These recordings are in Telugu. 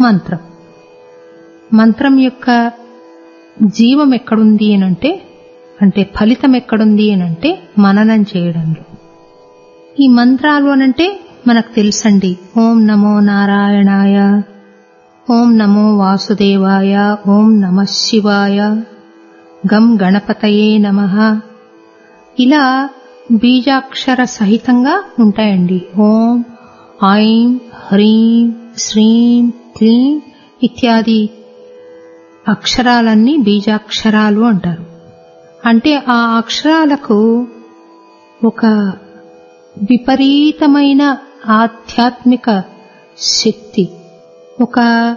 మంత్రం మంత్రం యొక్క జీవం ఎక్కడుంది అనంటే అంటే ఫలితం ఎక్కడుంది అనంటే మననం చేయడంలో ఈ మంత్రాలు అనంటే మనకు తెలుసండి ఓం నమో నారాయణాయ ఓం నమో వాసుదేవాయ ఓం నమ శివాయ గం గణపతయే నమ ఇలా బీజాక్షర సహితంగా ఉంటాయండి ఓం ఐం హ్రీం శ్రీం క్లీం ఇత్యాది అక్షరాలన్నీ బీజాక్షరాలు అంటారు అంటే ఆ అక్షరాలకు ఒక విపరీతమైన ఆధ్యాత్మిక శక్తి ఒక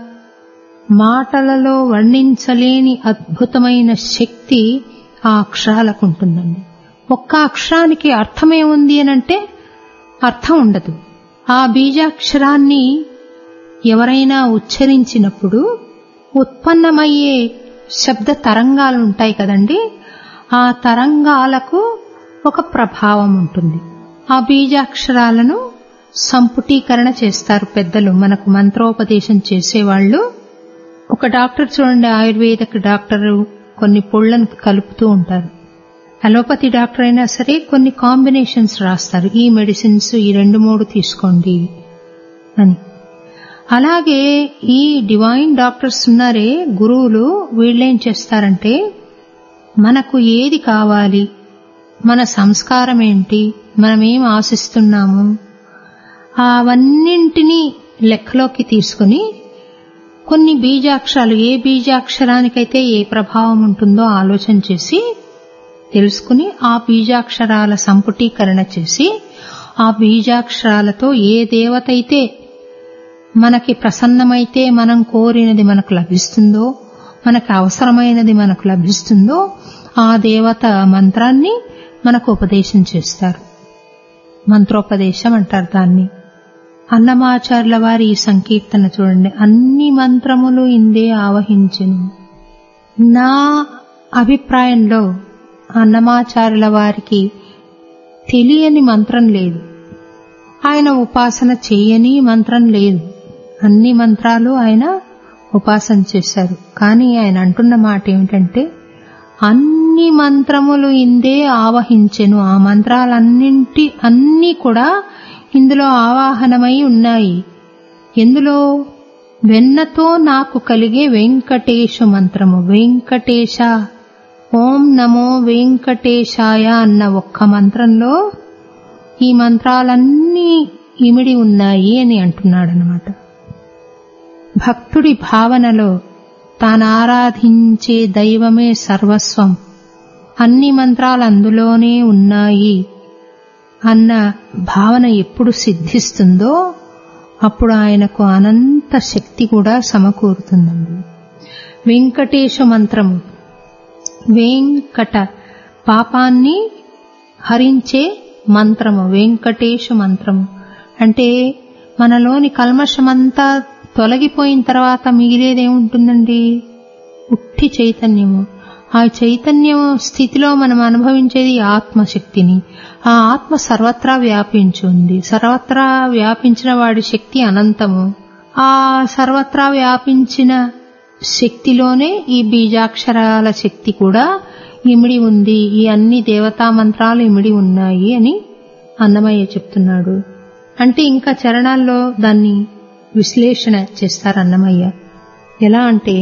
మాటలలో వర్ణించలేని అద్భుతమైన శక్తి ఆ అక్షరాలకు ఉంటుందండి ఒక్క అక్షరానికి అర్థమేముంది అనంటే అర్థం ఉండదు ఆ బీజాక్షరాన్ని ఎవరైనా ఉచ్చరించినప్పుడు ఉత్పన్నమయ్యే శబ్ద తరంగాలు ఉంటాయి కదండి ఆ తరంగాలకు ఒక ప్రభావం ఉంటుంది ఆ బీజాక్షరాలను సంపుటీకరణ చేస్తారు పెద్దలు మనకు మంత్రోపదేశం చేసేవాళ్ళు ఒక డాక్టర్ చూడండి ఆయుర్వేదిక్ డాక్టర్ కొన్ని పొళ్లను కలుపుతూ ఉంటారు అలోపతి డాక్టర్ అయినా సరే కొన్ని కాంబినేషన్స్ రాస్తారు ఈ మెడిసిన్స్ ఈ రెండు మూడు తీసుకోండి అని అలాగే ఈ డివైన్ డాక్టర్స్ ఉన్నారే గురువులు వీళ్ళేం చేస్తారంటే మనకు ఏది కావాలి మన సంస్కారం ఏంటి మనమేం ఆశిస్తున్నాము అవన్నింటినీ లెక్కలోకి తీసుకుని కొన్ని బీజాక్షరాలు ఏ బీజాక్షరానికైతే ఏ ప్రభావం ఉంటుందో ఆలోచన చేసి తెలుసుకుని ఆ బీజాక్షరాల సంపుటీకరణ చేసి ఆ బీజాక్షరాలతో ఏ దేవత అయితే మనకి ప్రసన్నమైతే మనం కోరినది మనకు లభిస్తుందో మనకు అవసరమైనది మనకు లభిస్తుందో ఆ దేవత మంత్రాన్ని మనకు ఉపదేశం చేస్తారు మంత్రోపదేశం అంటారు దాన్ని అన్నమాచార్యుల వారి ఈ సంకీర్తన చూడండి అన్ని మంత్రములు ఇందే ఆవహించును నా అభిప్రాయంలో అన్నమాచార్యుల వారికి తెలియని మంత్రం లేదు ఆయన ఉపాసన చేయని మంత్రం లేదు అన్ని మంత్రాలు ఆయన ఉపాసన చేశారు కానీ ఆయన అంటున్న మాట ఏమిటంటే అన్ని మంత్రములు ఇందే ఆవహించెను ఆ మంత్రాలన్నింటి అన్నీ కూడా ఇందులో ఆవాహనమై ఉన్నాయి ఎందులో వెన్నతో నాకు కలిగే వెంకటేశ మంత్రము వెంకటేశ ఓం నమో వెంకటేశాయ అన్న ఒక్క మంత్రంలో ఈ మంత్రాలన్నీ ఇమిడి ఉన్నాయి అని అంటున్నాడనమాట భక్తుడి భావనలో తాను ఆరాధించే దైవమే సర్వస్వం అన్ని మంత్రాలు అందులోనే ఉన్నాయి అన్న భావన ఎప్పుడు సిద్ధిస్తుందో అప్పుడు ఆయనకు అనంత శక్తి కూడా సమకూరుతుందండి వెంకటేశ మంత్రము వెంకట పాపాన్ని హరించే మంత్రము వెంకటేశ మంత్రము అంటే మనలోని కల్మషమంతా తొలగిపోయిన తర్వాత మిగిలేదేముంటుందండి ఉట్టి చైతన్యము ఆ చైతన్యం స్థితిలో మనం అనుభవించేది ఆత్మశక్తిని ఆ ఆత్మ సర్వత్రా వ్యాపించుంది సర్వత్రా వ్యాపించిన వాడి శక్తి అనంతము ఆ సర్వత్రా వ్యాపించిన శక్తిలోనే ఈ బీజాక్షరాల శక్తి కూడా ఇమిడి ఉంది ఈ అన్ని దేవతా మంత్రాలు ఇమిడి ఉన్నాయి అని అన్నమయ్య చెప్తున్నాడు అంటే ఇంకా చరణాల్లో దాన్ని విశ్లేషణ చేస్తారు అన్నమయ్య ఎలా అంటే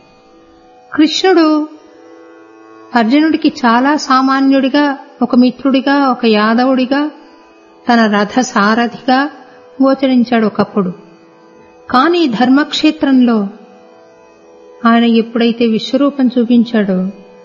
కృష్ణుడు అర్జునుడికి చాలా సామాన్యుడిగా ఒక మిత్రుడిగా ఒక యాదవుడిగా తన రథ సారథిగా గోచరించాడు ఒకప్పుడు కానీ ధర్మక్షేత్రంలో ఆయన ఎప్పుడైతే విశ్వరూపం చూపించాడో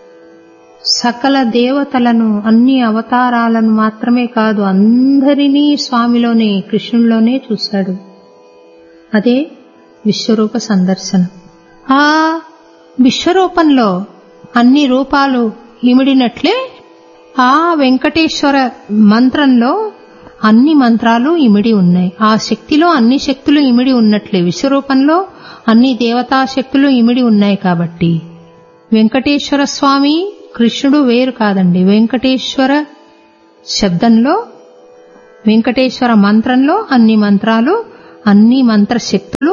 సకల దేవతలను అన్ని అవతారాలను మాత్రమే కాదు అందరినీ స్వామిలోనే కృష్ణుల్లోనే చూశాడు అదే విశ్వరూప సందర్శనం ఆ విశ్వరూపంలో అన్ని రూపాలు ఇమిడినట్లే ఆ వెంకటేశ్వర మంత్రంలో అన్ని మంత్రాలు ఇమిడి ఉన్నాయి ఆ శక్తిలో అన్ని శక్తులు ఇమిడి ఉన్నట్లే విశ్వరూపంలో అన్ని దేవతా శక్తులు ఇమిడి ఉన్నాయి కాబట్టి వెంకటేశ్వర స్వామి కృష్ణుడు వేరు కాదండి వెంకటేశ్వర శబ్దంలో వెంకటేశ్వర మంత్రంలో అన్ని మంత్రాలు అన్ని మంత్రశక్తులు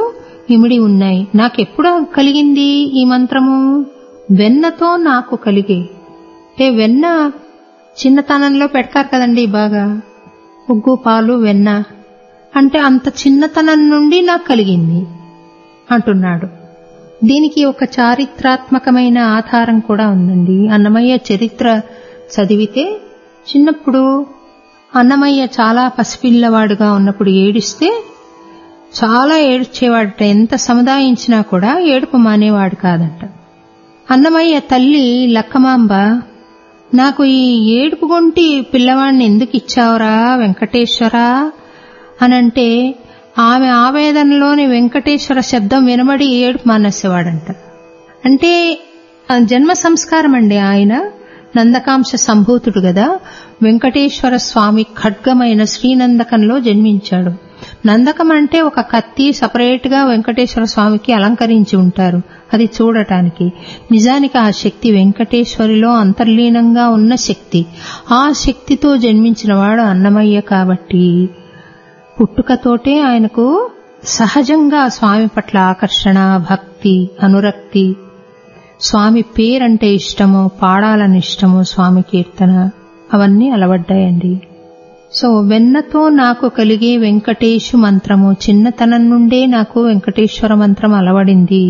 ఇమిడి ఉన్నాయి నాకెప్పుడు కలిగింది ఈ మంత్రము వెన్నతో నాకు కలిగే అంటే వెన్న చిన్నతనంలో పెడతారు కదండి బాగా ఉగ్గు పాలు వెన్న అంటే అంత చిన్నతనం నుండి నాకు కలిగింది అంటున్నాడు దీనికి ఒక చారిత్రాత్మకమైన ఆధారం కూడా ఉందండి అన్నమయ్య చరిత్ర చదివితే చిన్నప్పుడు అన్నమయ్య చాలా పసిపిల్లవాడుగా ఉన్నప్పుడు ఏడిస్తే చాలా ఏడ్చేవాడట ఎంత సముదాయించినా కూడా ఏడుపు మానేవాడు కాదంట అన్నమయ్య తల్లి లక్కమాంబ నాకు ఈ ఏడుపు గొంటి పిల్లవాడిని ఎందుకు ఇచ్చావురా వెంకటేశ్వరా అనంటే ఆమె ఆవేదనలోని వెంకటేశ్వర శబ్దం వినబడి ఏడుపు మానేసేవాడంట అంటే ఆ జన్మ సంస్కారం అండి ఆయన నందకాంశ సంభూతుడు గదా వెంకటేశ్వర స్వామి ఖడ్గమైన శ్రీనందకంలో జన్మించాడు నందకం అంటే ఒక కత్తి సపరేట్ గా వెంకటేశ్వర స్వామికి అలంకరించి ఉంటారు అది చూడటానికి నిజానికి ఆ శక్తి వెంకటేశ్వరిలో అంతర్లీనంగా ఉన్న శక్తి ఆ శక్తితో జన్మించిన వాడు అన్నమయ్య కాబట్టి పుట్టుకతోటే ఆయనకు సహజంగా స్వామి పట్ల ఆకర్షణ భక్తి అనురక్తి స్వామి పేరంటే ఇష్టము పాడాలని ఇష్టము స్వామి కీర్తన అవన్నీ అలవడ్డాయండి సో వెన్నతో నాకు కలిగే వెంకటేశు మంత్రము చిన్నతనం నుండే నాకు వెంకటేశ్వర మంత్రం అలవడింది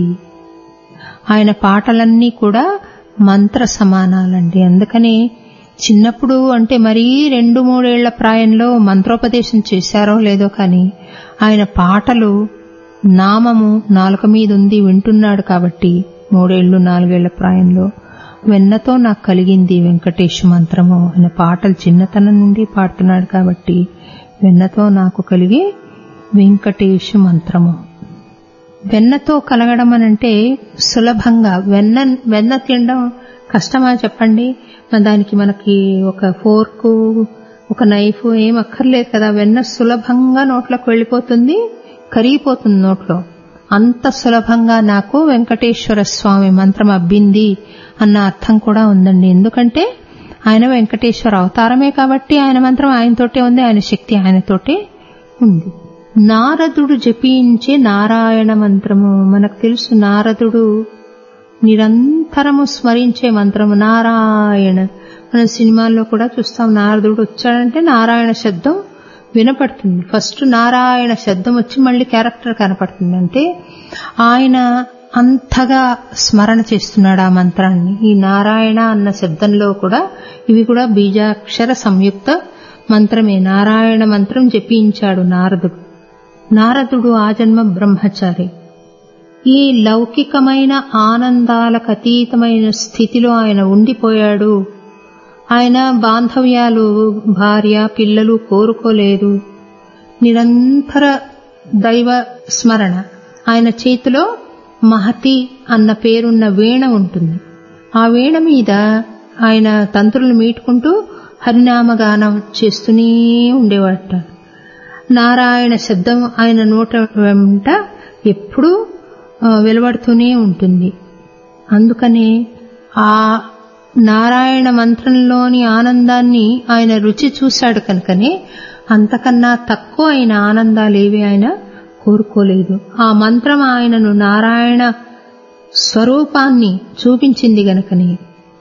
ఆయన పాటలన్నీ కూడా మంత్ర సమానాలండి అందుకని చిన్నప్పుడు అంటే మరీ రెండు మూడేళ్ల ప్రాయంలో మంత్రోపదేశం చేశారో లేదో కానీ ఆయన పాటలు నామము నాలుక మీద ఉంది వింటున్నాడు కాబట్టి మూడేళ్లు నాలుగేళ్ల ప్రాయంలో వెన్నతో నాకు కలిగింది వెంకటేశ్ మంత్రము ఆయన పాటలు చిన్నతనం నుండి పాడుతున్నాడు కాబట్టి వెన్నతో నాకు కలిగి వెంకటేశ్ మంత్రము వెన్నతో కలగడం అనంటే సులభంగా వెన్న వెన్న తినడం కష్టమా చెప్పండి మరి దానికి మనకి ఒక ఫోర్కు ఒక నైఫ్ ఏం అక్కర్లేదు కదా వెన్న సులభంగా నోట్లోకి వెళ్ళిపోతుంది కరిగిపోతుంది నోట్లో అంత సులభంగా నాకు వెంకటేశ్వర స్వామి మంత్రం అబ్బింది అన్న అర్థం కూడా ఉందండి ఎందుకంటే ఆయన వెంకటేశ్వర అవతారమే కాబట్టి ఆయన మంత్రం ఆయనతోటే ఉంది ఆయన శక్తి ఆయనతోటే ఉంది నారదుడు జపించే నారాయణ మంత్రము మనకు తెలుసు నారదుడు నిరంతరము స్మరించే మంత్రము నారాయణ మన సినిమాల్లో కూడా చూస్తాం నారదుడు వచ్చాడంటే నారాయణ శబ్దం వినపడుతుంది ఫస్ట్ నారాయణ శబ్దం వచ్చి మళ్ళీ క్యారెక్టర్ కనపడుతుంది అంటే ఆయన అంతగా స్మరణ చేస్తున్నాడు ఆ మంత్రాన్ని ఈ నారాయణ అన్న శబ్దంలో కూడా ఇవి కూడా బీజాక్షర సంయుక్త మంత్రమే నారాయణ మంత్రం జపించాడు నారదుడు నారదుడు ఆ జన్మ బ్రహ్మచారి ఈ లౌకికమైన ఆనందాలకు అతీతమైన స్థితిలో ఆయన ఉండిపోయాడు ఆయన బాంధవ్యాలు భార్య పిల్లలు కోరుకోలేదు నిరంతర దైవ స్మరణ ఆయన చేతిలో మహతి అన్న పేరున్న వీణ ఉంటుంది ఆ వీణ మీద ఆయన తంత్రులు మీటుకుంటూ హరినామగానం చేస్తూనే ఉండేవాట నారాయణ శబ్దం ఆయన నోట వెంట ఎప్పుడూ వెలువడుతూనే ఉంటుంది అందుకనే ఆ నారాయణ మంత్రంలోని ఆనందాన్ని ఆయన రుచి చూశాడు కనుకనే అంతకన్నా తక్కువ అయిన ఆనందాలేవి ఆయన కోరుకోలేదు ఆ మంత్రం ఆయనను నారాయణ స్వరూపాన్ని చూపించింది గనుకనే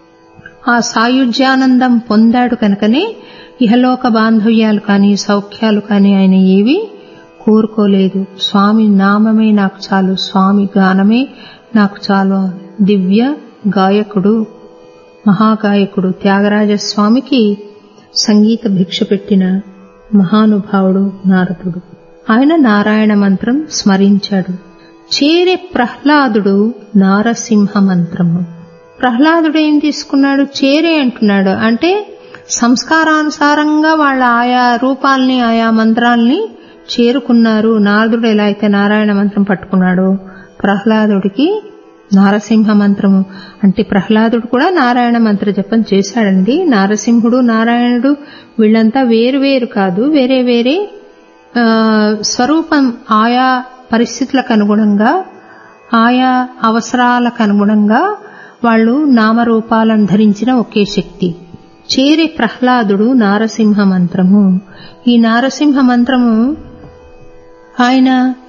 ఆ సాయుధ్యానందం పొందాడు కనుకనే ఇహలోక బాంధవ్యాలు కానీ సౌఖ్యాలు కానీ ఆయన ఏవి కోరుకోలేదు స్వామి నామమే నాకు చాలు స్వామి గానమే నాకు చాలు దివ్య గాయకుడు మహాగాయకుడు త్యాగరాజ స్వామికి సంగీత భిక్ష పెట్టిన మహానుభావుడు నారదుడు ఆయన నారాయణ మంత్రం స్మరించాడు చేరే ప్రహ్లాదుడు నారసింహ మంత్రము ప్రహ్లాదుడు ఏం తీసుకున్నాడు చేరే అంటున్నాడు అంటే సంస్కారానుసారంగా వాళ్ళ ఆయా రూపాల్ని ఆయా మంత్రాల్ని చేరుకున్నారు నారదుడు ఎలా అయితే నారాయణ మంత్రం పట్టుకున్నాడో ప్రహ్లాదుడికి నారసింహ మంత్రము అంటే ప్రహ్లాదుడు కూడా నారాయణ మంత్ర జపం చేశాడండి నారసింహుడు నారాయణుడు వీళ్ళంతా వేరు వేరు కాదు వేరే వేరే స్వరూపం ఆయా పరిస్థితులకు అనుగుణంగా ఆయా అవసరాలకు అనుగుణంగా వాళ్ళు నామరూపాలను ధరించిన ఒకే శక్తి చేరే ప్రహ్లాదుడు నారసింహ మంత్రము ఈ నారసింహ మంత్రము ఆయన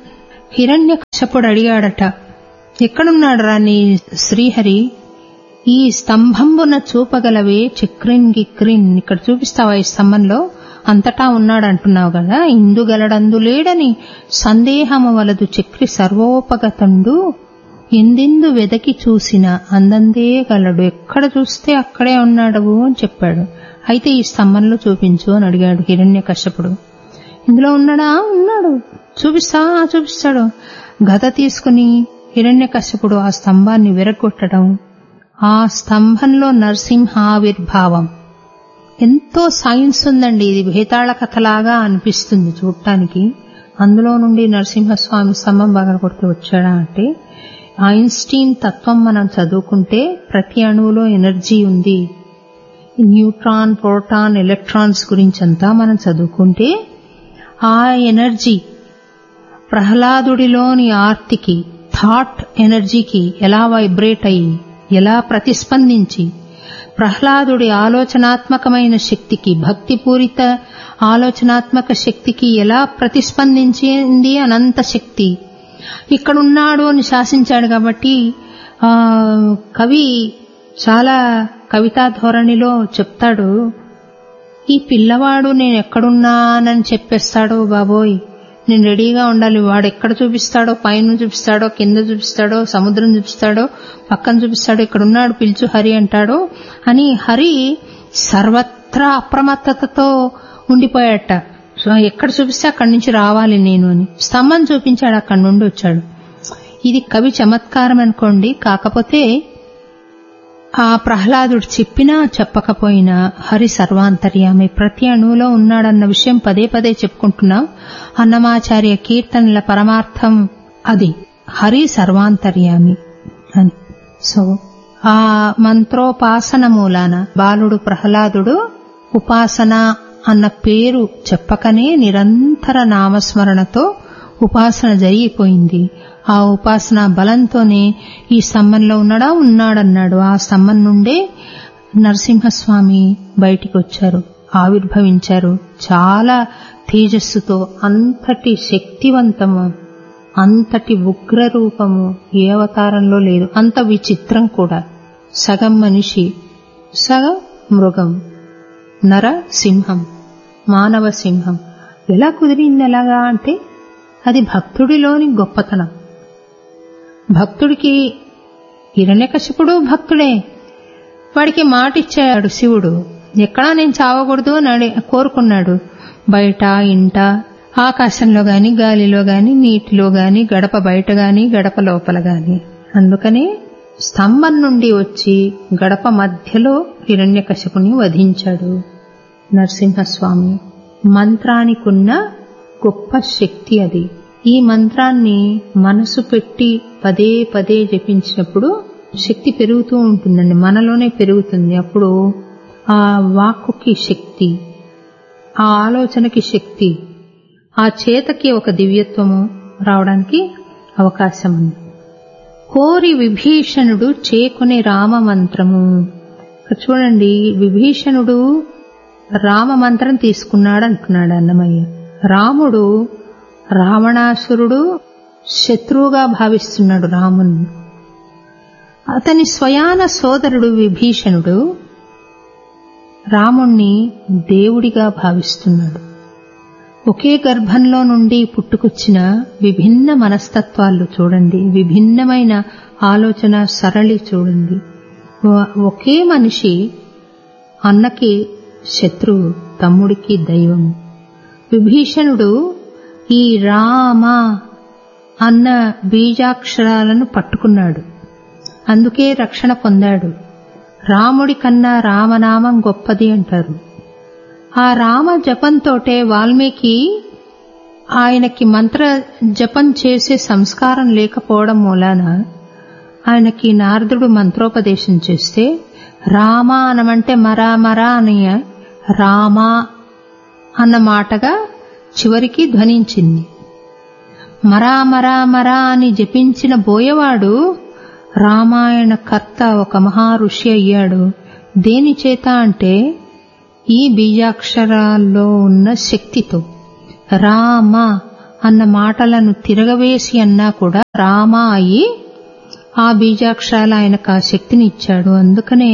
హిరణ్య కశపుడు అడిగాడట ఎక్కడున్నాడు రా నీ శ్రీహరి ఈ స్తంభంబున చూపగలవే చక్రిన్ గిక్రిన్ ఇక్కడ చూపిస్తావా ఈ స్తంభంలో అంతటా ఉన్నాడంటున్నావు కదా ఇందుగలడందు లేడని సందేహము వలదు చక్రి సర్వోపగతండు ఎందెందు వెదకి చూసిన అందందే గలడు ఎక్కడ చూస్తే అక్కడే ఉన్నాడు అని చెప్పాడు అయితే ఈ స్తంభంలో చూపించు అని అడిగాడు హిరణ్య కశ్యపుడు ఇందులో ఉన్నాడా ఉన్నాడు చూపిస్తా చూపిస్తాడు గద తీసుకుని హిరణ్య కశ్యపుడు ఆ స్తంభాన్ని విరగొట్టడం ఆ స్తంభంలో నరసింహావిర్భావం ఎంతో సైన్స్ ఉందండి ఇది భేతాళ కథలాగా అనిపిస్తుంది చూడటానికి అందులో నుండి నరసింహస్వామి స్తంభం బాగా కొడుతూ వచ్చాడా అంటే ఐన్స్టీన్ తత్వం మనం చదువుకుంటే ప్రతి అణువులో ఎనర్జీ ఉంది న్యూట్రాన్ ప్రోటాన్ ఎలక్ట్రాన్స్ గురించి అంతా మనం చదువుకుంటే ఆ ఎనర్జీ ప్రహ్లాదుడిలోని ఆర్తికి థాట్ ఎనర్జీకి ఎలా వైబ్రేట్ అయ్యి ఎలా ప్రతిస్పందించి ప్రహ్లాదుడి ఆలోచనాత్మకమైన శక్తికి భక్తిపూరిత ఆలోచనాత్మక శక్తికి ఎలా ప్రతిస్పందించింది అనంత శక్తి ఇక్కడున్నాడు అని శాసించాడు కాబట్టి ఆ కవి చాలా కవితా ధోరణిలో చెప్తాడు ఈ పిల్లవాడు నేను ఎక్కడున్నానని చెప్పేస్తాడో బాబోయ్ నేను రెడీగా ఉండాలి వాడు ఎక్కడ చూపిస్తాడో పైన చూపిస్తాడో కింద చూపిస్తాడో సముద్రం చూపిస్తాడో పక్కన చూపిస్తాడో ఇక్కడున్నాడు పిలుచు హరి అంటాడో అని హరి సర్వత్రా అప్రమత్తతతో ఉండిపోయాట సో ఎక్కడ చూపిస్తే అక్కడి నుంచి రావాలి నేను అని స్తంభం చూపించాడు అక్కడి నుండి వచ్చాడు ఇది కవి చమత్కారం అనుకోండి కాకపోతే ఆ ప్రహ్లాదుడు చెప్పినా చెప్పకపోయినా హరి సర్వాంతర్యామి ప్రతి అణువులో ఉన్నాడన్న విషయం పదే పదే చెప్పుకుంటున్నాం అన్నమాచార్య కీర్తనల పరమార్థం అది హరి సర్వాంతర్యామి అని సో ఆ మంత్రోపాసన మూలాన బాలుడు ప్రహ్లాదుడు ఉపాసన అన్న పేరు చెప్పకనే నిరంతర నామస్మరణతో ఉపాసన జరిగిపోయింది ఆ ఉపాసన బలంతోనే ఈ స్తంభంలో ఉన్నాడా ఉన్నాడన్నాడు ఆ స్తంభం నుండే నరసింహస్వామి బయటికి వచ్చారు ఆవిర్భవించారు చాలా తేజస్సుతో అంతటి శక్తివంతము అంతటి ఉగ్ర రూపము ఏ అవతారంలో లేదు అంత విచిత్రం కూడా సగం మనిషి సగం మృగం నర సింహం మానవ సింహం ఎలా కుదిరింది ఎలాగా అంటే అది భక్తుడిలోని గొప్పతనం భక్తుడికి హిరణ్యకశిపుడు భక్తుడే వాడికి మాట ఇచ్చాడు శివుడు ఎక్కడా నేను చావకూడదు అని కోరుకున్నాడు బయట ఇంట ఆకాశంలో గాని గాలిలో గాని నీటిలో గాని గడప బయట గాని గడప లోపల గాని అందుకనే స్తంభం నుండి వచ్చి గడప మధ్యలో హిరణ్యకశిపుని వధించాడు నరసింహస్వామి మంత్రానికున్న గొప్ప శక్తి అది ఈ మంత్రాన్ని మనసు పెట్టి పదే పదే జపించినప్పుడు శక్తి పెరుగుతూ ఉంటుందండి మనలోనే పెరుగుతుంది అప్పుడు ఆ వాక్కుకి శక్తి ఆ ఆలోచనకి శక్తి ఆ చేతకి ఒక దివ్యత్వము రావడానికి అవకాశం ఉంది కోరి విభీషణుడు చేకునే రామ మంత్రము చూడండి విభీషణుడు రామ మంత్రం తీసుకున్నాడు అంటున్నాడు అన్నమయ్య రాముడు రావణాసురుడు శత్రువుగా భావిస్తున్నాడు రాముని అతని స్వయాన సోదరుడు విభీషణుడు రాముణ్ణి దేవుడిగా భావిస్తున్నాడు ఒకే గర్భంలో నుండి పుట్టుకొచ్చిన విభిన్న మనస్తత్వాలు చూడండి విభిన్నమైన ఆలోచన సరళి చూడండి ఒకే మనిషి అన్నకి శత్రువు తమ్ముడికి దైవం విభీషణుడు ఈ రామ అన్న బీజాక్షరాలను పట్టుకున్నాడు అందుకే రక్షణ పొందాడు రాముడి కన్నా రామనామం గొప్పది అంటారు ఆ రామ జపంతోటే వాల్మీకి ఆయనకి మంత్ర జపం చేసే సంస్కారం లేకపోవడం మూలాన ఆయనకి నారదుడు మంత్రోపదేశం చేస్తే రామ అనమంటే మరా మరా అని రామ అన్న మాటగా చివరికి ధ్వనించింది మరా మరా మరా అని జపించిన బోయవాడు రామాయణ కర్త ఒక మహారుషి అయ్యాడు దేని చేత అంటే ఈ బీజాక్షరాల్లో ఉన్న శక్తితో రామ అన్న మాటలను తిరగవేసి అన్నా కూడా రామ అయి ఆ బీజాక్షరాలు ఆయనకు ఆ శక్తిని ఇచ్చాడు అందుకనే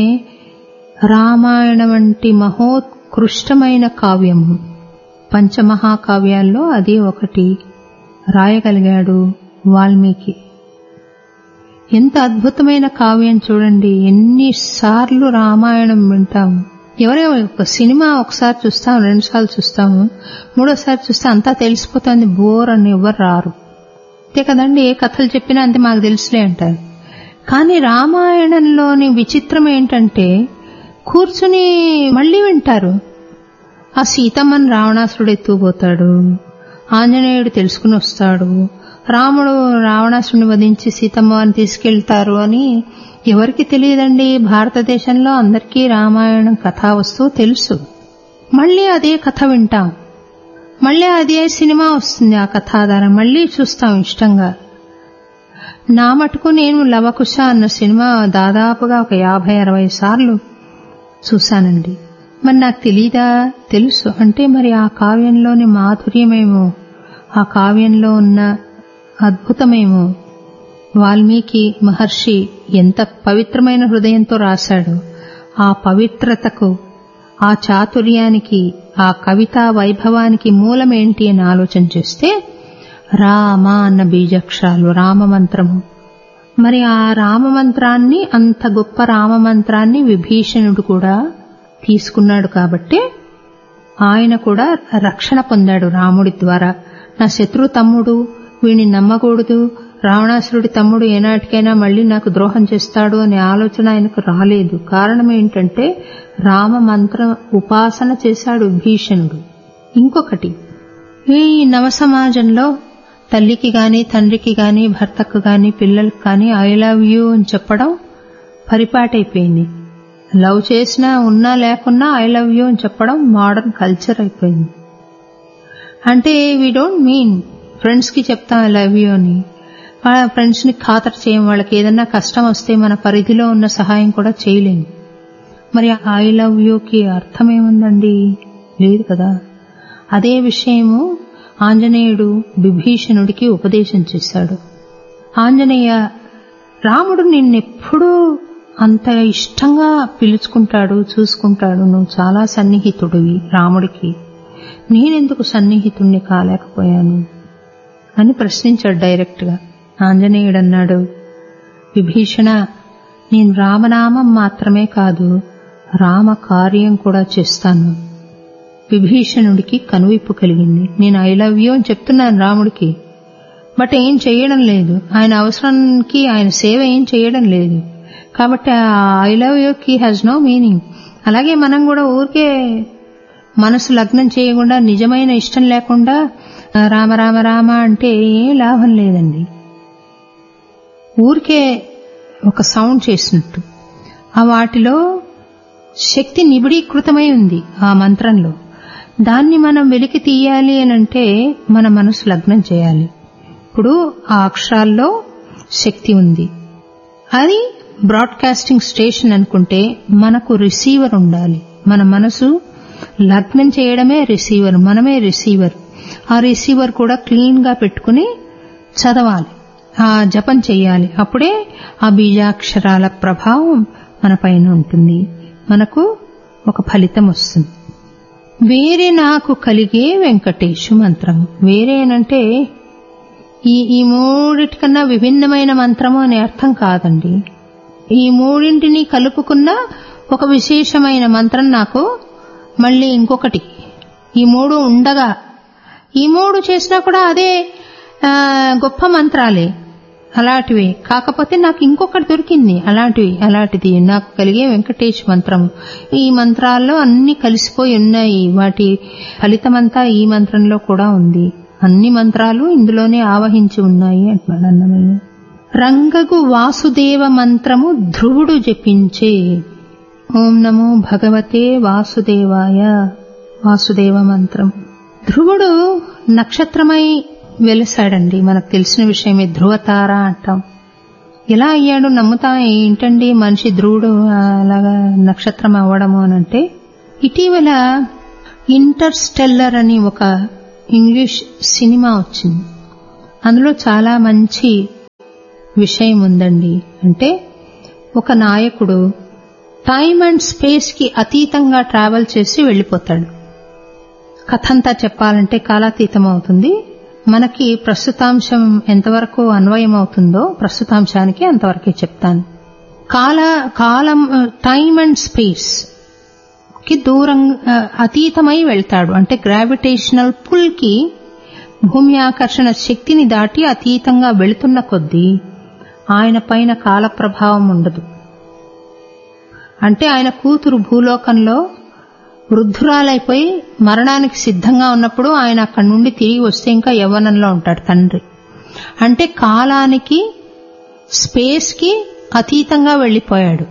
రామాయణం వంటి మహోత్కృష్టమైన కావ్యము పంచమహాకావ్యాల్లో అది ఒకటి రాయగలిగాడు వాల్మీకి ఎంత అద్భుతమైన కావ్యం చూడండి ఎన్నిసార్లు రామాయణం వింటాము ఎవరైనా ఒక సినిమా ఒకసారి చూస్తాం రెండుసార్లు చూస్తాము మూడోసారి చూస్తే అంతా తెలిసిపోతుంది బోర్ అని ఎవరు రారు అంతే కదండి ఏ కథలు చెప్పినా అంతే మాకు తెలుసులే అంటారు కానీ రామాయణంలోని విచిత్రం ఏంటంటే కూర్చుని మళ్ళీ వింటారు ఆ సీతమ్మని రావణాసురుడు ఎత్తుకుపోతాడు ఆంజనేయుడు తెలుసుకుని వస్తాడు రాముడు రావణాసురుని వధించి సీతమ్మని తీసుకెళ్తారు అని ఎవరికి తెలియదండి భారతదేశంలో అందరికీ రామాయణం కథా వస్తువు తెలుసు మళ్ళీ అదే కథ వింటాం మళ్ళీ అదే సినిమా వస్తుంది ఆ కథాధారం మళ్ళీ చూస్తాం ఇష్టంగా నా మటుకు నేను లవకుశ అన్న సినిమా దాదాపుగా ఒక యాభై అరవై సార్లు చూశానండి మరి నాకు తెలీదా తెలుసు అంటే మరి ఆ కావ్యంలోని మాధుర్యమేమో ఆ కావ్యంలో ఉన్న అద్భుతమేమో వాల్మీకి మహర్షి ఎంత పవిత్రమైన హృదయంతో రాశాడు ఆ పవిత్రతకు ఆ చాతుర్యానికి ఆ కవితా వైభవానికి మూలమేంటి అని ఆలోచన చేస్తే రామ అన్న బీజక్షరాలు రామమంత్రము మరి ఆ రామమంత్రాన్ని అంత గొప్ప రామమంత్రాన్ని విభీషణుడు కూడా తీసుకున్నాడు కాబట్టి ఆయన కూడా రక్షణ పొందాడు రాముడి ద్వారా నా శత్రు తమ్ముడు వీడిని నమ్మకూడదు రావణాసురుడి తమ్ముడు ఏనాటికైనా మళ్ళీ నాకు ద్రోహం చేస్తాడు అనే ఆలోచన ఆయనకు రాలేదు కారణం ఏంటంటే రామ మంత్ర ఉపాసన చేశాడు భీషణుడు ఇంకొకటి ఈ నవ సమాజంలో తల్లికి గాని తండ్రికి గాని భర్తకు గాని పిల్లలకు గాని ఐ లవ్ యూ అని చెప్పడం పరిపాటైపోయింది లవ్ చేసినా ఉన్నా లేకున్నా ఐ లవ్ యూ అని చెప్పడం మోడర్న్ కల్చర్ అయిపోయింది అంటే వీ డోంట్ మీన్ ఫ్రెండ్స్ కి చెప్తాం ఐ లవ్ యూ అని వాళ్ళ ఫ్రెండ్స్ ని ఖాతరు చేయం వాళ్ళకి ఏదన్నా కష్టం వస్తే మన పరిధిలో ఉన్న సహాయం కూడా చేయలేము మరి ఐ లవ్ యూకి అర్థమేముందండి లేదు కదా అదే విషయము ఆంజనేయుడు విభీషణుడికి ఉపదేశం చేశాడు ఆంజనేయ రాముడు నిన్నెప్పుడూ అంత ఇష్టంగా పిలుచుకుంటాడు చూసుకుంటాడు నువ్వు చాలా సన్నిహితుడివి రాముడికి నేనెందుకు సన్నిహితుణ్ణి కాలేకపోయాను అని ప్రశ్నించాడు డైరెక్ట్ గా ఆంజనేయుడు అన్నాడు విభీషణ నేను రామనామం మాత్రమే కాదు రామ కార్యం కూడా చేస్తాను విభీషణుడికి కనువిప్పు కలిగింది నేను ఐ లవ్ యూ అని చెప్తున్నాను రాముడికి బట్ ఏం చేయడం లేదు ఆయన అవసరానికి ఆయన సేవ ఏం చేయడం లేదు కాబట్టి ఐ లవ్ యూకి హ్యాజ్ నో మీనింగ్ అలాగే మనం కూడా ఊరికే మనసు లగ్నం చేయకుండా నిజమైన ఇష్టం లేకుండా రామ రామ రామ అంటే ఏం లాభం లేదండి ఊరికే ఒక సౌండ్ చేసినట్టు ఆ వాటిలో శక్తి నిబిడీకృతమై ఉంది ఆ మంత్రంలో దాన్ని మనం వెలికి తీయాలి అనంటే మన మనసు లగ్నం చేయాలి ఇప్పుడు ఆ అక్షరాల్లో శక్తి ఉంది అది బ్రాడ్కాస్టింగ్ స్టేషన్ అనుకుంటే మనకు రిసీవర్ ఉండాలి మన మనసు లగ్నం చేయడమే రిసీవర్ మనమే రిసీవర్ ఆ రిసీవర్ కూడా క్లీన్ గా పెట్టుకుని చదవాలి ఆ జపం చేయాలి అప్పుడే ఆ బీజాక్షరాల ప్రభావం మన పైన ఉంటుంది మనకు ఒక ఫలితం వస్తుంది వేరే నాకు కలిగే వెంకటేశు మంత్రం వేరేనంటే ఈ ఈ మూడిటికన్నా విభిన్నమైన మంత్రము అనే అర్థం కాదండి ఈ మూడింటిని కలుపుకున్న ఒక విశేషమైన మంత్రం నాకు మళ్ళీ ఇంకొకటి ఈ మూడు ఉండగా ఈ మూడు చేసినా కూడా అదే గొప్ప మంత్రాలే అలాంటివి కాకపోతే నాకు ఇంకొకటి దొరికింది అలాంటివి అలాంటిది నాకు కలిగే వెంకటేష్ మంత్రం ఈ మంత్రాల్లో అన్ని కలిసిపోయి ఉన్నాయి వాటి ఫలితమంతా ఈ మంత్రంలో కూడా ఉంది అన్ని మంత్రాలు ఇందులోనే ఆవహించి ఉన్నాయి అంటున్నాడు అన్నమయ్య రంగగు వాసుదేవ మంత్రము ధ్రువుడు జపించే ఓం నమో భగవతే వాసుదేవాయ వాసుదేవ మంత్రం ధ్రువుడు నక్షత్రమై వెలిసాడండి మనకు తెలిసిన విషయమే ధ్రువతార అంటాం ఎలా అయ్యాడు నమ్ముతా ఏంటండి మనిషి ధ్రువుడు అలాగా నక్షత్రం అవ్వడము అనంటే ఇటీవల ఇంటర్స్టెల్లర్ అని ఒక ఇంగ్లీష్ సినిమా వచ్చింది అందులో చాలా మంచి విషయం ఉందండి అంటే ఒక నాయకుడు టైం అండ్ స్పేస్ కి అతీతంగా ట్రావెల్ చేసి వెళ్ళిపోతాడు కథంతా చెప్పాలంటే కాలాతీతం అవుతుంది మనకి ప్రస్తుతాంశం ఎంతవరకు అన్వయం అవుతుందో ప్రస్తుతాంశానికి అంతవరకే చెప్తాను కాల కాలం టైం అండ్ స్పేస్ కి దూరం అతీతమై వెళ్తాడు అంటే గ్రావిటేషనల్ పుల్ కి భూమి ఆకర్షణ శక్తిని దాటి అతీతంగా వెళుతున్న కొద్దీ ఆయన పైన కాల ప్రభావం ఉండదు అంటే ఆయన కూతురు భూలోకంలో వృద్ధురాలైపోయి మరణానికి సిద్ధంగా ఉన్నప్పుడు ఆయన అక్కడి నుండి తిరిగి వస్తే ఇంకా యవ్వనంలో ఉంటాడు తండ్రి అంటే కాలానికి స్పేస్ కి అతీతంగా వెళ్లిపోయాడు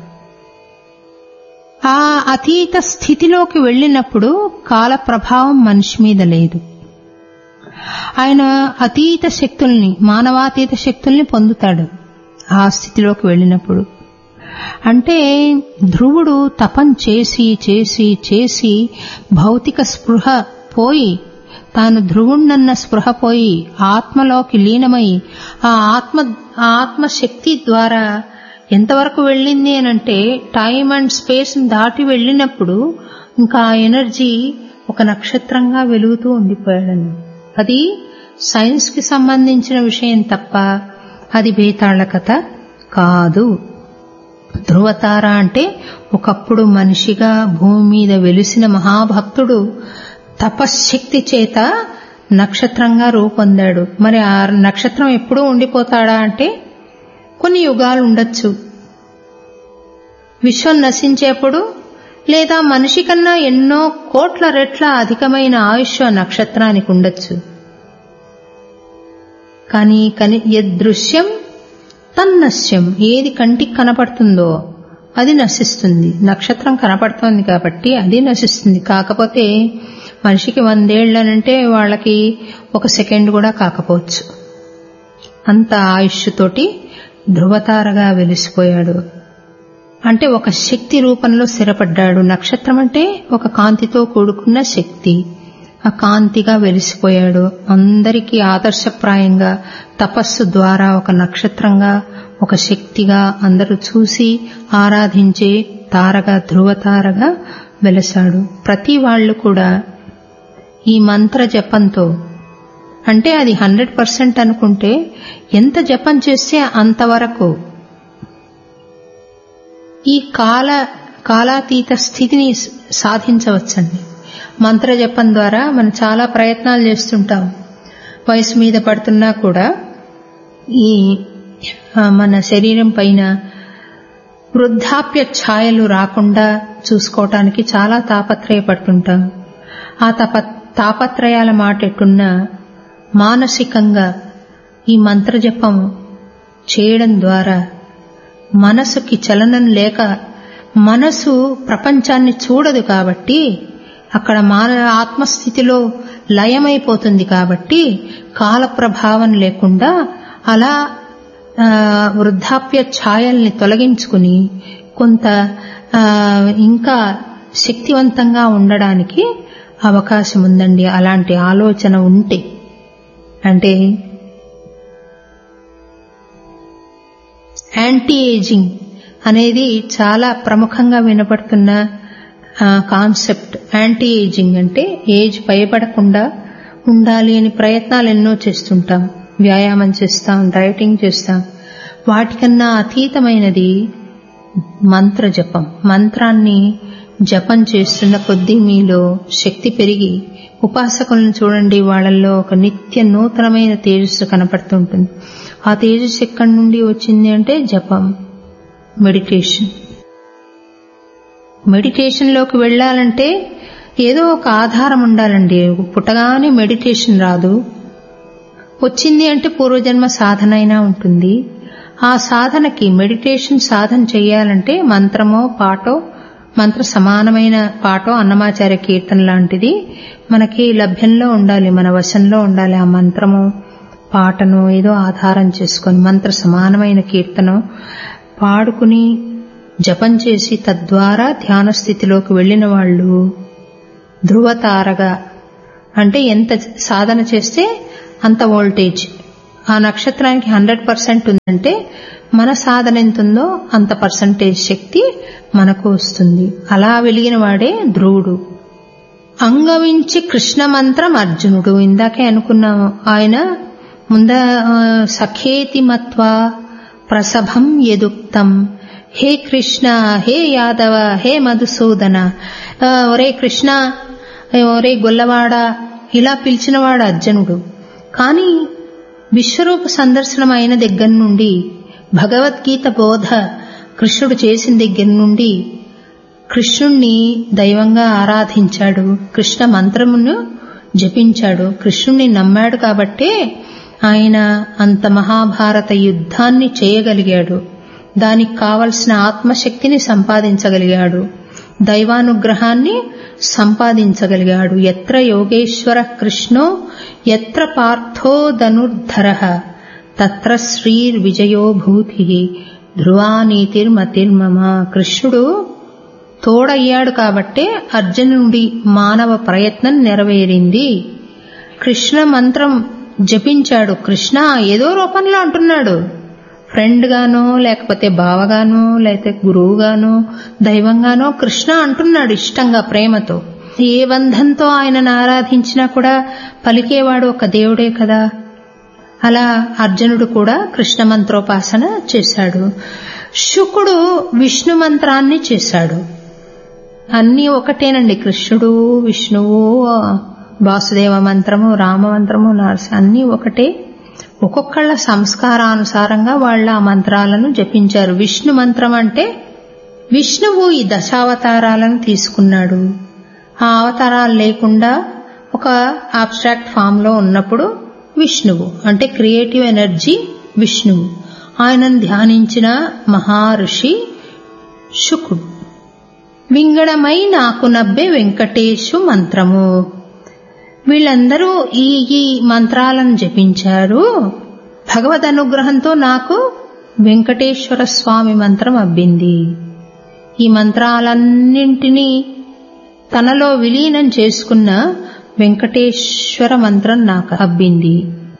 ఆ అతీత స్థితిలోకి వెళ్ళినప్పుడు కాల ప్రభావం మనిషి మీద లేదు ఆయన అతీత శక్తుల్ని మానవాతీత శక్తుల్ని పొందుతాడు ఆ స్థితిలోకి వెళ్ళినప్పుడు అంటే ధ్రువుడు తపం చేసి చేసి చేసి భౌతిక స్పృహ పోయి తాను ధ్రువుణ్ణన్న స్పృహ పోయి ఆత్మలోకి లీనమై ఆ ఆత్మ ఆ ఆత్మశక్తి ద్వారా ఎంతవరకు వెళ్ళింది అనంటే టైం అండ్ స్పేస్ దాటి వెళ్ళినప్పుడు ఇంకా ఆ ఎనర్జీ ఒక నక్షత్రంగా వెలుగుతూ ఉండిపోయాడని అది సైన్స్ కి సంబంధించిన విషయం తప్ప అది బేతాళ కథ కాదు ధ్రువతార అంటే ఒకప్పుడు మనిషిగా భూమి మీద వెలిసిన మహాభక్తుడు తపశ్శక్తి చేత నక్షత్రంగా రూపొందాడు మరి ఆ నక్షత్రం ఎప్పుడూ ఉండిపోతాడా అంటే కొన్ని యుగాలు ఉండొచ్చు విశ్వం నశించేప్పుడు లేదా మనిషి కన్నా ఎన్నో కోట్ల రెట్ల అధికమైన ఆయుష్ నక్షత్రానికి ఉండొచ్చు కానీ కని యదృశ్యం తన్నశ్యం ఏది కంటికి కనపడుతుందో అది నశిస్తుంది నక్షత్రం కనపడుతోంది కాబట్టి అది నశిస్తుంది కాకపోతే మనిషికి వందేళ్లనంటే వాళ్ళకి ఒక సెకండ్ కూడా కాకపోవచ్చు అంత ఆయుష్ తోటి ధృవతారగా వెలిసిపోయాడు అంటే ఒక శక్తి రూపంలో స్థిరపడ్డాడు నక్షత్రం అంటే ఒక కాంతితో కూడుకున్న శక్తి ఆ కాంతిగా వెలిసిపోయాడు అందరికీ ఆదర్శప్రాయంగా తపస్సు ద్వారా ఒక నక్షత్రంగా ఒక శక్తిగా అందరూ చూసి ఆరాధించే తారగా ధ్రువతారగా వెలసాడు ప్రతి వాళ్ళు కూడా ఈ మంత్ర జపంతో అంటే అది హండ్రెడ్ పర్సెంట్ అనుకుంటే ఎంత జపం చేస్తే అంతవరకు ఈ కాల కాలాతీత స్థితిని సాధించవచ్చండి మంత్ర జపం ద్వారా మనం చాలా ప్రయత్నాలు చేస్తుంటాం వయసు మీద పడుతున్నా కూడా ఈ మన శరీరం పైన వృద్ధాప్య ఛాయలు రాకుండా చూసుకోవటానికి చాలా తాపత్రయపడుతుంటాం ఆ తప తాపత్రయాల మాట ఎట్టున్నా మానసికంగా ఈ మంత్రజపం చేయడం ద్వారా మనసుకి చలనం లేక మనసు ప్రపంచాన్ని చూడదు కాబట్టి అక్కడ మాన ఆత్మస్థితిలో లయమైపోతుంది కాబట్టి కాల ప్రభావం లేకుండా అలా వృద్ధాప్య ఛాయల్ని తొలగించుకుని కొంత ఇంకా శక్తివంతంగా ఉండడానికి అవకాశం ఉందండి అలాంటి ఆలోచన ఉంటే అంటే యాంటీ ఏజింగ్ అనేది చాలా ప్రముఖంగా వినపడుతున్న కాన్సెప్ట్ యాంటీ ఏజింగ్ అంటే ఏజ్ భయపడకుండా ఉండాలి అని ప్రయత్నాలు ఎన్నో చేస్తుంటాం వ్యాయామం చేస్తాం డైటింగ్ చేస్తాం వాటికన్నా అతీతమైనది మంత్ర జపం మంత్రాన్ని జపం చేస్తున్న కొద్దీ మీలో శక్తి పెరిగి ఉపాసకులను చూడండి వాళ్ళల్లో ఒక నిత్య నూతనమైన తేజస్సు కనపడుతుంటుంది ఆ తేజస్సు ఎక్కడి నుండి వచ్చింది అంటే జపం మెడిటేషన్ మెడిటేషన్లోకి వెళ్ళాలంటే ఏదో ఒక ఆధారం ఉండాలండి పుట్టగానే మెడిటేషన్ రాదు వచ్చింది అంటే పూర్వజన్మ సాధన అయినా ఉంటుంది ఆ సాధనకి మెడిటేషన్ సాధన చేయాలంటే మంత్రమో పాటో మంత్ర సమానమైన పాటో అన్నమాచార్య కీర్తన లాంటిది మనకి లభ్యంలో ఉండాలి మన వశంలో ఉండాలి ఆ మంత్రము పాటను ఏదో ఆధారం చేసుకొని మంత్ర సమానమైన కీర్తనం పాడుకుని జపం చేసి తద్వారా ధ్యాన స్థితిలోకి వెళ్లిన వాళ్ళు ధ్రువతారగా అంటే ఎంత సాధన చేస్తే అంత వోల్టేజ్ ఆ నక్షత్రానికి హండ్రెడ్ పర్సెంట్ ఉందంటే మన సాధన ఎంత ఉందో అంత పర్సంటేజ్ శక్తి మనకు వస్తుంది అలా వెలిగిన వాడే ధ్రువుడు అంగవించి కృష్ణ మంత్రం అర్జునుడు ఇందాకే అనుకున్నాము ఆయన ముంద ఆ, సఖేతి మత్వా ప్రసభం యదుక్తం హే కృష్ణ హే యాదవ హే మధుసూదన ఆ, ఒరే కృష్ణ ఒరే గొల్లవాడ ఇలా పిలిచినవాడు అర్జునుడు కానీ విశ్వరూప సందర్శనం అయిన దగ్గర నుండి భగవద్గీత బోధ కృష్ణుడు చేసిన దగ్గర నుండి కృష్ణుణ్ణి దైవంగా ఆరాధించాడు కృష్ణ మంత్రమును జపించాడు కృష్ణుణ్ణి నమ్మాడు కాబట్టే ఆయన అంత మహాభారత యుద్ధాన్ని చేయగలిగాడు దానికి కావలసిన ఆత్మశక్తిని సంపాదించగలిగాడు దైవానుగ్రహాన్ని సంపాదించగలిగాడు ఎత్ర యోగేశ్వర కృష్ణో ఎత్ర పార్థో ధనుర్ధర తత్ర శ్రీర్విజయో భూతి ధ్రువానీతిర్మతిర్మమ కృష్ణుడు తోడయ్యాడు కాబట్టే అర్జునుడి మానవ ప్రయత్నం నెరవేరింది కృష్ణ మంత్రం జపించాడు కృష్ణ ఏదో రూపంలో అంటున్నాడు ఫ్రెండ్ గానో లేకపోతే బావగానో లేకపోతే గురువుగానో దైవంగానో కృష్ణ అంటున్నాడు ఇష్టంగా ప్రేమతో ఏ బంధంతో ఆయనను ఆరాధించినా కూడా పలికేవాడు ఒక దేవుడే కదా అలా అర్జునుడు కూడా కృష్ణ మంత్రోపాసన చేశాడు శుకుడు విష్ణు మంత్రాన్ని చేశాడు అన్నీ ఒకటేనండి కృష్ణుడు విష్ణువు వాసుదేవ మంత్రము రామ మంత్రము నరస అన్నీ ఒకటే ఒక్కొక్కళ్ళ సంస్కారానుసారంగా వాళ్ళ ఆ మంత్రాలను జపించారు విష్ణు మంత్రం అంటే విష్ణువు ఈ దశావతారాలను తీసుకున్నాడు ఆ అవతారాలు లేకుండా ఒక ఆబ్స్ట్రాక్ట్ ఫామ్ లో ఉన్నప్పుడు విష్ణువు అంటే క్రియేటివ్ ఎనర్జీ విష్ణువు ఆయనను ధ్యానించిన మహారుషి శుకుడు వింగడమై నాకు నబ్బే వెంకటేశు మంత్రము వీళ్ళందరూ ఈ ఈ మంత్రాలను జపించారు భగవద్ అనుగ్రహంతో నాకు వెంకటేశ్వర స్వామి మంత్రం అబ్బింది ఈ మంత్రాలన్నింటినీ తనలో విలీనం చేసుకున్న వెంకటేశ్వర మంత్రం నాకు అబ్బింది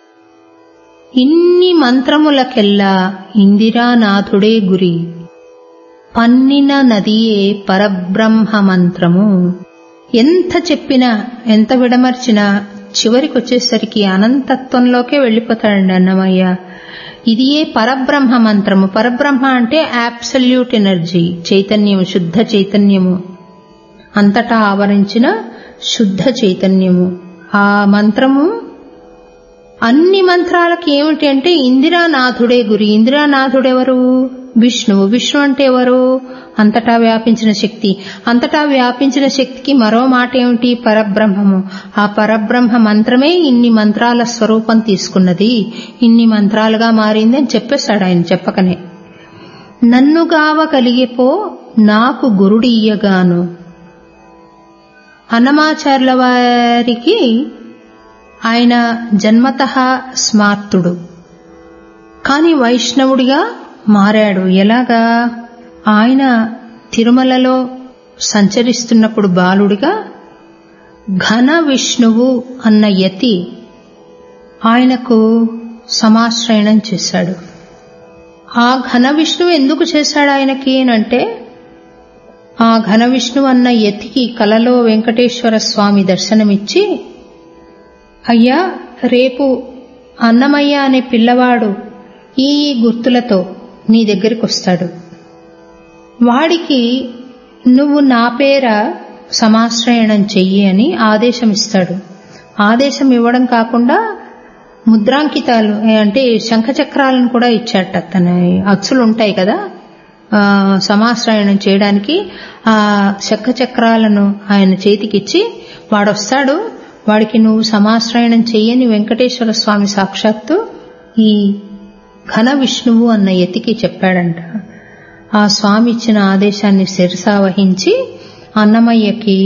ఇన్ని మంత్రములకెల్లా ఇందిరానాథుడే గురి పన్నిన నదియే పరబ్రహ్మ మంత్రము ఎంత చెప్పినా ఎంత విడమర్చినా చివరికొచ్చేసరికి అనంతత్వంలోకే వెళ్ళిపోతాడండి అన్నమయ్య ఇది ఏ పరబ్రహ్మ మంత్రము పరబ్రహ్మ అంటే అబ్సల్యూట్ ఎనర్జీ చైతన్యము శుద్ధ చైతన్యము అంతటా ఆవరించిన శుద్ధ చైతన్యము ఆ మంత్రము అన్ని మంత్రాలకి ఏమిటి అంటే ఇందిరానాథుడే గురి ఇందిరానాథుడెవరు విష్ణువు విష్ణు అంటే ఎవరు అంతటా వ్యాపించిన శక్తి అంతటా వ్యాపించిన శక్తికి మరో మాట ఏమిటి పరబ్రహ్మము ఆ పరబ్రహ్మ మంత్రమే ఇన్ని మంత్రాల స్వరూపం తీసుకున్నది ఇన్ని మంత్రాలుగా మారింది అని చెప్పేశాడు ఆయన చెప్పకనే నన్నుగావ కలిగిపో నాకు గురుడియ్యగాను అన్నమాచార్యుల వారికి ఆయన జన్మత స్మార్తుడు కాని వైష్ణవుడిగా మారాడు ఎలాగా ఆయన తిరుమలలో సంచరిస్తున్నప్పుడు బాలుడిగా ఘన విష్ణువు అన్న యతి ఆయనకు సమాశ్రయణం చేశాడు ఆ ఘన విష్ణువు ఎందుకు చేశాడు ఆయనకి అంటే ఆ ఘన విష్ణువు అన్న యతికి కలలో వెంకటేశ్వర స్వామి దర్శనమిచ్చి అయ్యా రేపు అన్నమయ్య అనే పిల్లవాడు ఈ గుర్తులతో నీ దగ్గరికి వస్తాడు వాడికి నువ్వు నా పేర సమాశ్రయణం చెయ్యి అని ఆదేశం ఇస్తాడు ఆదేశం ఇవ్వడం కాకుండా ముద్రాంకితాలు అంటే శంఖచక్రాలను కూడా ఇచ్చాట తన అచ్చులు ఉంటాయి కదా ఆ, సమాశ్రయణం చేయడానికి ఆ శంఖచక్రాలను ఆయన చేతికిచ్చి వాడొస్తాడు వాడికి నువ్వు సమాశ్రయణం చెయ్యని వెంకటేశ్వర స్వామి సాక్షాత్తు ఈ ఘన విష్ణువు అన్న యతికి చెప్పాడంట ఆ స్వామి ఇచ్చిన ఆదేశాన్ని శిరసావహించి అన్నమయ్యకి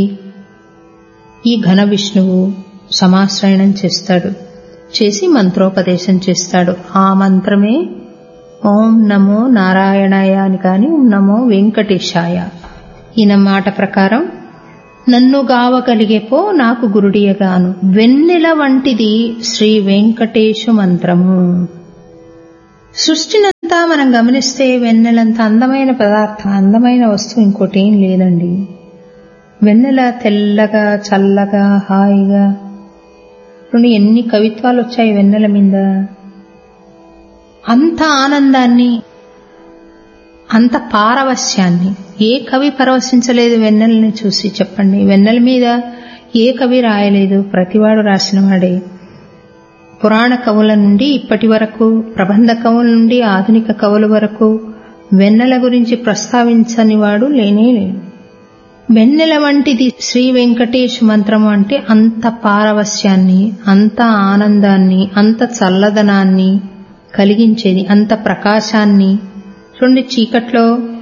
ఈ ఘన విష్ణువు సమాశ్రయణం చేస్తాడు చేసి మంత్రోపదేశం చేస్తాడు ఆ మంత్రమే ఓం నమో నారాయణాయ అని కాని ఓం నమో వెంకటేశాయ ఈయన మాట ప్రకారం నన్ను గావగలిగేపో నాకు గురుడియగాను వెన్నెల వంటిది శ్రీ వెంకటేశు మంత్రము సృష్టినంతా మనం గమనిస్తే వెన్నెలంత అందమైన పదార్థం అందమైన వస్తువు ఇంకోటి ఏం లేదండి వెన్నెల తెల్లగా చల్లగా హాయిగా ఇప్పుడు ఎన్ని కవిత్వాలు వచ్చాయి వెన్నెల మీద అంత ఆనందాన్ని అంత పారవస్యాన్ని ఏ కవి పరవశించలేదు వెన్నెలని చూసి చెప్పండి వెన్నెల మీద ఏ కవి రాయలేదు ప్రతివాడు రాసినవాడే పురాణ కవుల నుండి ఇప్పటి వరకు ప్రబంధ కవుల నుండి ఆధునిక కవుల వరకు వెన్నెల గురించి ప్రస్తావించని వాడు లేనే లేడు వెన్నెల వంటిది శ్రీ వెంకటేష్ మంత్రము అంటే అంత పారవస్యాన్ని అంత ఆనందాన్ని అంత చల్లదనాన్ని కలిగించేది అంత ప్రకాశాన్ని చూడండి చీకట్లో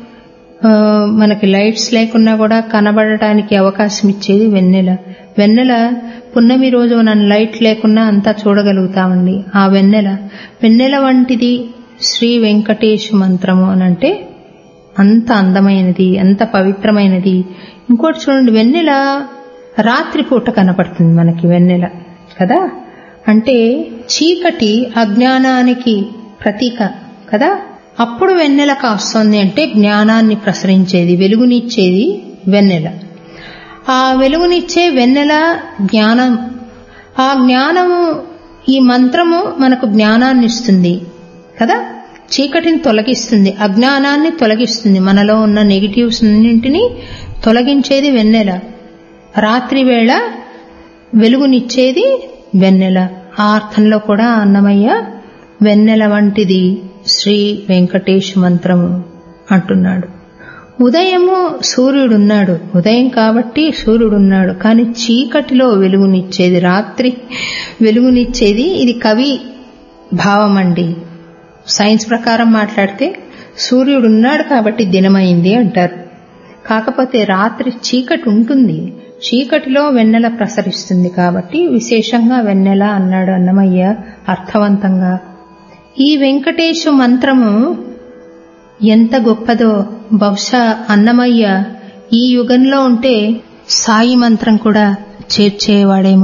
మనకి లైట్స్ లేకున్నా కూడా కనబడటానికి అవకాశం ఇచ్చేది వెన్నెల వెన్నెల పున్నమి రోజు నన్ను లైట్ లేకున్నా అంతా చూడగలుగుతామండి ఆ వెన్నెల వెన్నెల వంటిది శ్రీ వెంకటేష్ మంత్రము అనంటే అంత అందమైనది అంత పవిత్రమైనది ఇంకోటి చూడండి వెన్నెల రాత్రిపూట కనపడుతుంది మనకి వెన్నెల కదా అంటే చీకటి అజ్ఞానానికి ప్రతీక కదా అప్పుడు వెన్నెల కాస్తుంది అంటే జ్ఞానాన్ని ప్రసరించేది వెలుగునిచ్చేది వెన్నెల ఆ వెలుగునిచ్చే వెన్నెల జ్ఞానం ఆ జ్ఞానము ఈ మంత్రము మనకు జ్ఞానాన్ని ఇస్తుంది కదా చీకటిని తొలగిస్తుంది అజ్ఞానాన్ని తొలగిస్తుంది మనలో ఉన్న నెగిటివ్స్ అన్నింటినీ తొలగించేది వెన్నెల రాత్రి వేళ వెలుగునిచ్చేది వెన్నెల ఆ అర్థంలో కూడా అన్నమయ్య వెన్నెల వంటిది శ్రీ వెంకటేష్ మంత్రము అంటున్నాడు ఉదయము సూర్యుడున్నాడు ఉదయం కాబట్టి సూర్యుడున్నాడు కానీ చీకటిలో వెలుగునిచ్చేది రాత్రి వెలుగునిచ్చేది ఇది కవి భావం అండి సైన్స్ ప్రకారం మాట్లాడితే సూర్యుడున్నాడు కాబట్టి దినమైంది అంటారు కాకపోతే రాత్రి చీకటి ఉంటుంది చీకటిలో వెన్నెల ప్రసరిస్తుంది కాబట్టి విశేషంగా వెన్నెల అన్నాడు అన్నమయ్య అర్థవంతంగా ఈ వెంకటేశు మంత్రము ఎంత గొప్పదో బహుశా అన్నమయ్య ఈ యుగంలో ఉంటే సాయి మంత్రం కూడా చేర్చేవాడేమో